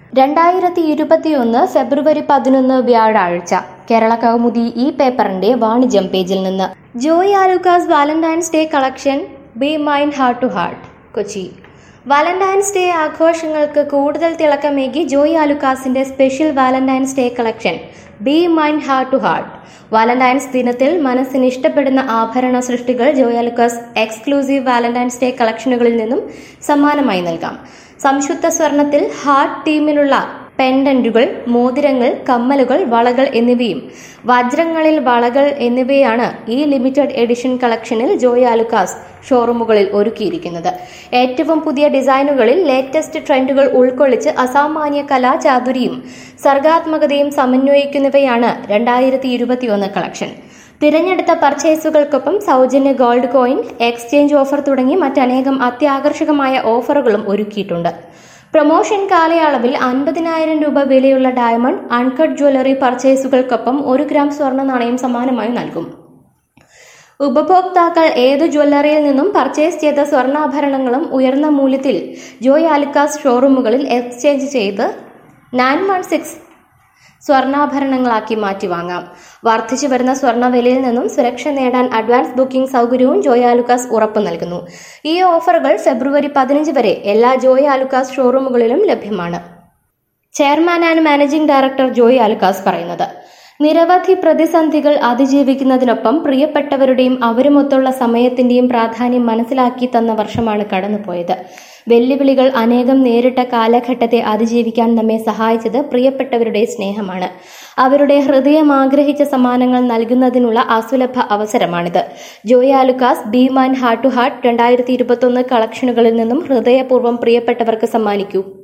രണ്ടായിരത്തി ഇരുപത്തിയൊന്ന് ഫെബ്രുവരി പതിനൊന്ന് വ്യാഴാഴ്ച കേരള കൗമുദി ഈ പേപ്പറിന്റെ വാണിജ്യം പേജിൽ നിന്ന് Joy Alukkas Valentine's Day collection be mind heart to heart Kochi Valentine's Day ആഘോഷങ്ങൾക്ക് കൂടുതൽ തിളക്കമേകി ജോയ് ആലുക്കാസിന്റെ special Valentine's Day collection be mind heart to heart Valentine's ദിനത്തിൽ മനസ്സിന് ഇഷ്ടപ്പെടുന്ന ആഭരണ സൃഷ്ടികൾ Joy Alukkas exclusive Valentine's Day കളക്ഷനുകളിൽ നിന്നും സമ്മാനമായി നൽകാം സംശുദ്ധ സ്വർണത്തിൽ ഹാർട്ട് തീമിലുള്ള പെൻഡന്റുകൾ മോതിരങ്ങൾ കമ്മലുകൾ വളകൾ എന്നിവയും വജ്രങ്ങളിൽ വളകൾ എന്നിവയാണ് ഈ ലിമിറ്റഡ് എഡിഷൻ കളക്ഷനിൽ ജോയ് ആലുക്കാസ് ഷോറൂമുകളിൽ ഒരുക്കിയിരിക്കുന്നത് ഏറ്റവും പുതിയ ഡിസൈനുകളിൽ ലേറ്റസ്റ്റ് ട്രെൻഡുകൾ ഉൾക്കൊള്ളിച്ച് അസാമാന്യ കലാചാതുരിയും സർഗാത്മകതയും സമന്വയിക്കുന്നവയാണ് രണ്ടായിരത്തി ഇരുപത്തിയൊന്ന് കളക്ഷൻ തിരഞ്ഞെടുത്ത പർച്ചേസുകൾക്കൊപ്പം സൗജന്യ ഗോൾഡ് കോയിൻ എക്സ്ചേഞ്ച് ഓഫർ തുടങ്ങി മറ്റനേകം അത്യാകർഷകമായ ഓഫറുകളും ഒരുക്കിയിട്ടുണ്ട് പ്രൊമോഷൻ കാലയളവിൽ അൻപതിനായിരം രൂപ വിലയുള്ള ഡയമണ്ട് അൺകട്ട് ജ്വല്ലറി പർച്ചേസുകൾക്കൊപ്പം ഒരു ഗ്രാം സ്വർണ്ണ നാണയം സമ്മാനമായി നൽകും ഉപഭോക്താക്കൾ ഏത് ജ്വല്ലറിയിൽ നിന്നും പർച്ചേസ് ചെയ്ത സ്വർണ്ണാഭരണങ്ങളും ഉയർന്ന മൂല്യത്തിൽ ജോയ് ആലിക്കാസ് ഷോറൂമുകളിൽ എക്സ്ചേഞ്ച് ചെയ്ത് നയൻ വൺ സിക്സ് സ്വർണ്ണാഭരണങ്ങളാക്കി മാറ്റി വാങ്ങാം വർദ്ധിച്ചു വരുന്ന സ്വർണ്ണ വിലയിൽ നിന്നും സുരക്ഷ നേടാൻ അഡ്വാൻസ് ബുക്കിംഗ് സൗകര്യവും ജോയ് ആലുക്കാസ് ഉറപ്പു നൽകുന്നു ഈ ഓഫറുകൾ ഫെബ്രുവരി പതിനഞ്ച് വരെ എല്ലാ ജോയ് ആലുക്കാസ് ഷോറൂമുകളിലും ലഭ്യമാണ് chairman and managing director Joy Alukkas പറയുന്നത് നിരവധി പ്രതിസന്ധികൾ അതിജീവിക്കുന്നതിനൊപ്പം പ്രിയപ്പെട്ടവരുടെയും അവരുമൊത്തുള്ള സമയത്തിന്റെയും പ്രാധാന്യം മനസ്സിലാക്കി തന്ന വർഷമാണ് കടന്നുപോയത് വെല്ലുവിളികൾ അനേകം നേരിട്ട കാലഘട്ടത്തെ അതിജീവിക്കാൻ നമ്മെ സഹായിച്ചത് പ്രിയപ്പെട്ടവരുടെ സ്നേഹമാണ് അവരുടെ ഹൃദയം ആഗ്രഹിച്ച സമ്മാനങ്ങൾ നൽകുന്നതിനുള്ള അസുലഭ അവസരമാണിത് Joy Alukkas be man heart to heart രണ്ടായിരത്തി ഇരുപത്തൊന്ന് കളക്ഷനുകളിൽ നിന്നും ഹൃദയപൂർവ്വം പ്രിയപ്പെട്ടവർക്ക് സമ്മാനിക്കൂ